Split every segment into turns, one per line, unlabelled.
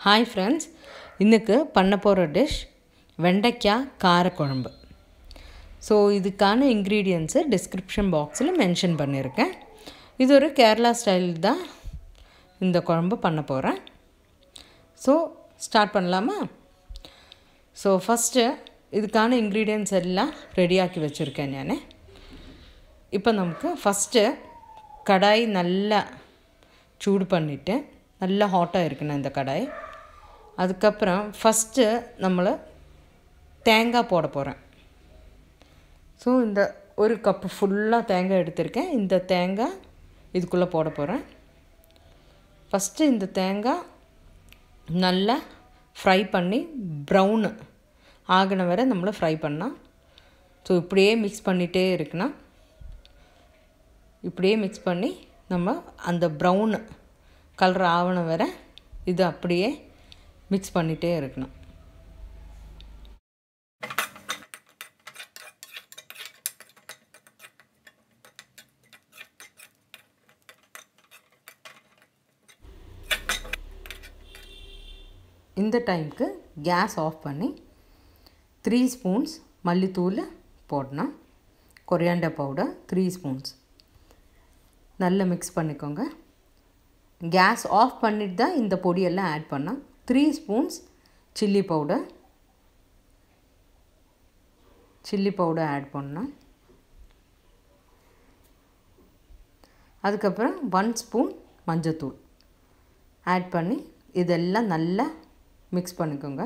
hi friends இன்றைக்கு பண்ண போகிற டிஷ் வெண்டைக்காய் காரக்குழம்பு ஸோ இதுக்கான இன்க்ரீடியன்ஸு டிஸ்கிரிப்ஷன் பாக்ஸில் மென்ஷன் பண்ணியிருக்கேன் இது ஒரு கேரளா ஸ்டைல் தான் இந்த குழம்பு பண்ண போகிறேன் ஸோ ஸ்டார்ட் பண்ணலாமா ஸோ ஃபஸ்ட்டு இதுக்கான இன்க்ரீடியன்ஸ் எல்லாம் ரெடியாக்கி வச்சுருக்கேன் நான் இப்போ நமக்கு ஃபஸ்ட்டு கடாய் நல்லா சூடு பண்ணிவிட்டு நல்லா ஹாட்டாக இருக்கணும் இந்த கடாய் அதுக்கப்புறம் ஃபஸ்ட்டு நம்மளை தேங்காய் போட போகிறேன் ஸோ இந்த ஒரு கப்பு ஃபுல்லாக தேங்காய் எடுத்திருக்கேன் இந்த தேங்காய் இதுக்குள்ளே போட போகிறேன் ஃபஸ்ட்டு இந்த தேங்காய் நல்லா ஃப்ரை பண்ணி ப்ரௌனு ஆகின வரை நம்மளை ஃப்ரை பண்ணால் ஸோ இப்படியே மிக்ஸ் பண்ணிகிட்டே இருக்கணும் இப்படியே மிக்ஸ் பண்ணி நம்ம அந்த ப்ரௌனு கலர் ஆவண வரை இது அப்படியே மிக்ஸ் பண்ணிகிட்டே இருக்கணும் இந்த டைமுக்கு கேஸ் ஆஃப் பண்ணி த்ரீ ஸ்பூன்ஸ் மல்லித்தூள் போடணும் கொரியாண்டர் பவுடர் த்ரீ ஸ்பூன்ஸ் நல்லா மிக்ஸ் பண்ணிக்கோங்க கேஸ் ஆஃப் பண்ணிட்டு தான் இந்த பொடியெல்லாம் ஆட் பண்ணோம் three spoons chilli powder chilli powder add பண்ணோம் அதுக்கப்புறம் ஒன் ஸ்பூன் மஞ்சத்தூள் ஆட் பண்ணி இதெல்லாம் நல்லா மிக்ஸ் பண்ணிக்கோங்க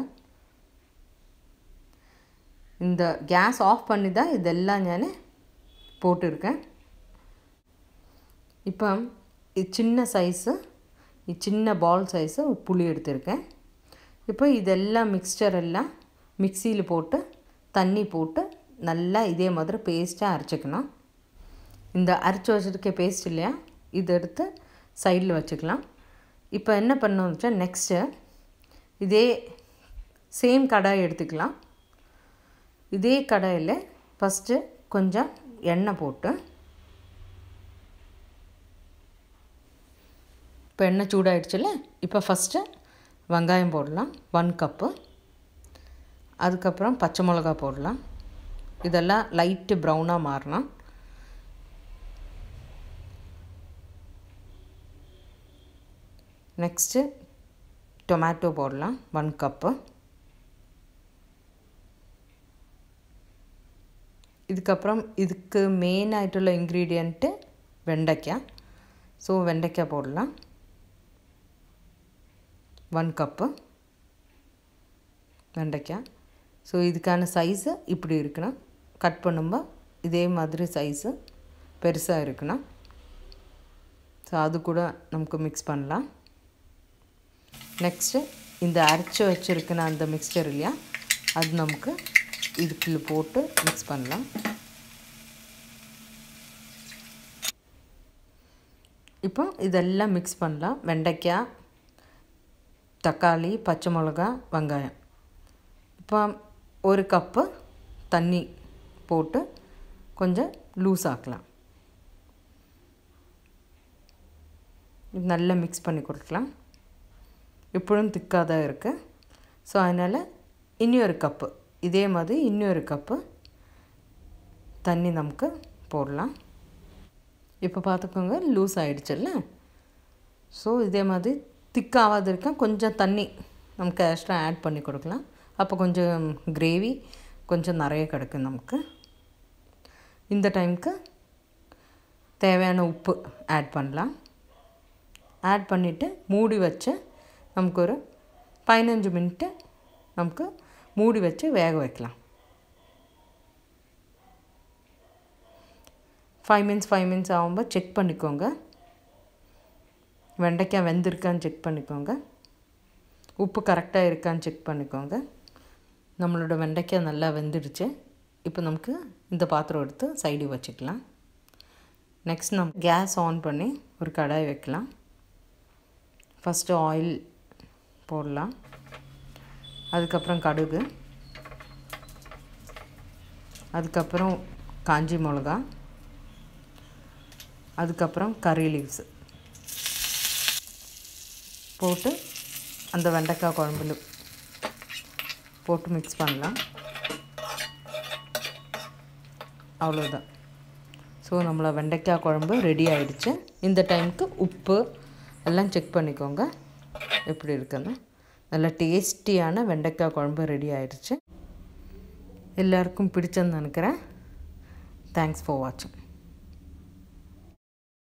இந்த கேஸ் ஆஃப் பண்ணி தான் இதெல்லாம் நான் போட்டிருக்கேன் இப்போ இது சின்ன சைஸு சின்ன பால் சைஸு புளி எடுத்திருக்கேன் இப்போ இதெல்லாம் மிக்ஸ்சர் எல்லாம் மிக்சியில் போட்டு தண்ணி போட்டு நல்லா இதே மாதிரி பேஸ்ட்டாக அரைச்சிக்கணும் இந்த அரைச்சி வச்சுருக்க பேஸ்ட் இல்லையா இதை எடுத்து சைடில் வச்சுக்கலாம் இப்போ என்ன பண்ணோம் வச்சா நெக்ஸ்ட்டு இதே சேம் கடாய் எடுத்துக்கலாம் இதே கடாயில் ஃபஸ்ட்டு கொஞ்சம் எண்ணெய் போட்டு இப்போ எண்ணெய் சூடாயிடுச்சுல இப்போ ஃபஸ்ட்டு வெங்காயம் போடலாம் ஒன் கப்பு அதுக்கப்புறம் பச்சை மிளகா போடலாம் இதெல்லாம் லைட்டு ப்ரௌனாக மாறணும் நெக்ஸ்ட்டு டொமேட்டோ போடலாம் ஒன் கப்பு இதுக்கப்புறம் இதுக்கு மெயின் ஆகிட்டுள்ள இன்க்ரீடியண்ட்டு வெண்டைக்காய் ஸோ வெண்டைக்காய் போடலாம் ஒன் கப்பு வெண்டைக்காய் ஸோ இதுக்கான சைஸு இப்படி இருக்கணும் கட் பண்ணும்போது இதே மாதிரி சைஸு பெருசாக இருக்கணும் ஸோ அது கூட நமக்கு மிக்ஸ் பண்ணலாம் நெக்ஸ்ட்டு இந்த அரைச்சி வச்சுருக்கின அந்த மிக்ஸ்டர் இல்லையா அது நமக்கு இதுக்குள்ள போட்டு மிக்ஸ் பண்ணலாம் இப்போ இதெல்லாம் மிக்ஸ் பண்ணலாம் வெண்டைக்காய் தக்காளி பச்சை மிளகா வெங்காயம் இப்போ ஒரு கப்பு தண்ணி போட்டு கொஞ்சம் லூஸ் ஆக்கலாம் நல்லா மிக்ஸ் பண்ணி கொடுக்கலாம் இப்பொழுதும் திக்காக தான் இருக்குது ஸோ அதனால் இன்னொரு கப்பு இதே மாதிரி இன்னொரு கப்பு தண்ணி நமக்கு போடலாம் இப்போ பார்த்துக்கோங்க லூஸ் ஆகிடுச்சுல்ல ஸோ இதே மாதிரி திக்காகாது இருக்க கொஞ்சம் தண்ணி நமக்கு எக்ஸ்ட்ரா ஆட் பண்ணி கொடுக்கலாம் அப்போ கொஞ்சம் கிரேவி கொஞ்சம் நிறைய கிடைக்கும் நமக்கு இந்த டைமுக்கு தேவையான உப்பு ஆட் பண்ணலாம் ஆட் பண்ணிவிட்டு மூடி வச்சு நமக்கு ஒரு பதினஞ்சு மினிட்டு நமக்கு மூடி வச்சு வேக வைக்கலாம் ஃபைவ் மினிட்ஸ் ஃபைவ் மினிட்ஸ் ஆகும்போது செக் பண்ணிக்கோங்க வெண்டைக்காய் வெந்திருக்கான்னு செக் பண்ணிக்கோங்க உப்பு கரெக்டாக இருக்கான்னு செக் பண்ணிக்கோங்க நம்மளோட வெண்டைக்காய் நல்லா வெந்துடுச்சு இப்போ நமக்கு இந்த பாத்திரம் எடுத்து சைடு வச்சுக்கலாம் நெக்ஸ்ட் நம்ம கேஸ் ஆன் பண்ணி ஒரு கடாய் வைக்கலாம் ஃபஸ்ட்டு ஆயில் போடலாம் அதுக்கப்புறம் கடுகு அதுக்கப்புறம் காஞ்சி மிளகா அதுக்கப்புறம் கறி லீவ்ஸு போட்டு அந்த வெண்டைக்காய் குழம்புல போட்டு மிக்ஸ் பண்ணலாம் அவ்வளோதான் ஸோ நம்மளை வெண்டைக்காய் குழம்பு ரெடி ஆயிடுச்சு இந்த டைமுக்கு உப்பு எல்லாம் செக் பண்ணிக்கோங்க எப்படி இருக்குன்னு நல்லா டேஸ்டியான வெண்டைக்காய் குழம்பு ரெடி ஆயிடுச்சு எல்லாருக்கும் பிடிச்சேன்னு நினைக்கிறேன் தேங்க்ஸ் ஃபார் வாட்சிங்